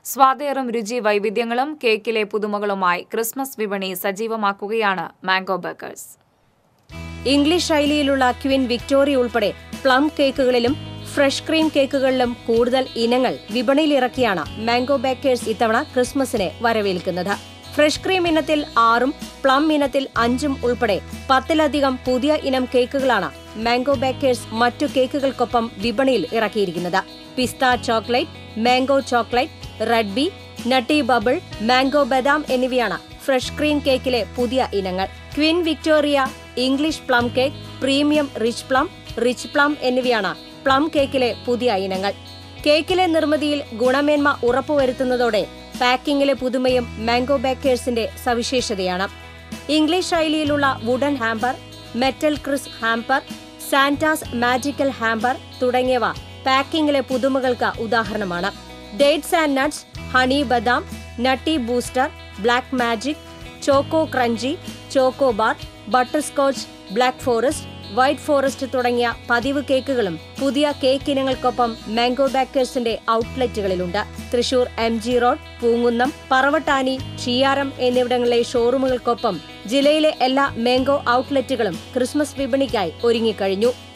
സ്വാദേറും രുചി വൈവിധ്യങ്ങളും കേക്കിലെ പുതുമകളുമായി ക്രിസ്മസ് വിപണി സജീവമാക്കുകയാണ് mango Bakers English ശൈലിയിലുള്ള ക്വിൻ വിക്ടോറിയ ഉൾപ്പെടെ പ്ലം കേക്കുകളിലും ഫ്രഷ് ക്രീം കേക്കുകളിലും കൂടുതൽ ഇനങ്ങൾ വിപണിയിലിറക്കിയാണ് മാംഗോ ബേക്കേഴ്സ് ഇത്തവണ ക്രിസ്മസിനെ വരവേൽക്കുന്നത് ഫ്രഷ് ക്രീം ഇനത്തിൽ ആറും പ്ലം ഇനത്തിൽ അഞ്ചും ഉൾപ്പെടെ പത്തിലധികം പുതിയ ഇനം കേക്കുകളാണ് മാംഗോ ബേക്കേഴ്സ് മറ്റു കേക്കുകൾക്കൊപ്പം വിപണിയിൽ ഇറക്കിയിരിക്കുന്നത് പിസ്ത chocolate mango chocolate red B nutty bubble mango ബദാം എന്നിവയാണ് ഫ്രഷ് ക്രീം കേക്കിലെ പുതിയ ഇനങ്ങൾ Queen Victoria English plum cake premium rich plum rich plum എന്നിവയാണ് പ്ലം കേക്കിലെ പുതിയ ഇനങ്ങൾ കേക്കിലെ നിർമ്മിതിയിൽ ഗുണമേന്മ ഉറപ്പുവരുത്തുന്നതോടെ പാക്കിംഗിലെ പുതുമയും മാംഗോ ബേക്കേഴ്സിന്റെ സവിശേഷതയാണ് ഇംഗ്ലീഷ് ശൈലിയിലുള്ള wooden hamper metal Chris hamper Santa's magical hamper തുടങ്ങിയവ പാക്കിംഗിലെ പുതുമകൾക്ക് ഉദാഹരണമാണ് ഡേറ്റ്സ് ആൻഡ് നട്ട്സ് ഹണി ബദാം nutty booster black magic choco crunchy choco bar butterscotch black forest white forest തുടങ്ങിയ പതിവ് കേക്കുകളും പുതിയ കേക്ക് ഇനങ്ങൾക്കൊപ്പം മാംഗോ ബേക്കേഴ്സിന്റെ ഔട്ട്ലെറ്റുകളിലുണ്ട് Thrissur M G road Poonkunnam Paravattani Chiyyaram എന്നിവിടങ്ങളിലെ ഷോറൂമുകൾക്കൊപ്പം ജില്ലയിലെ എല്ലാ മാംഗോ ഔട്ട്ലെറ്റുകളും ക്രിസ്മസ് വിപണിക്കായി ഒരുങ്ങിക്കഴിഞ്ഞു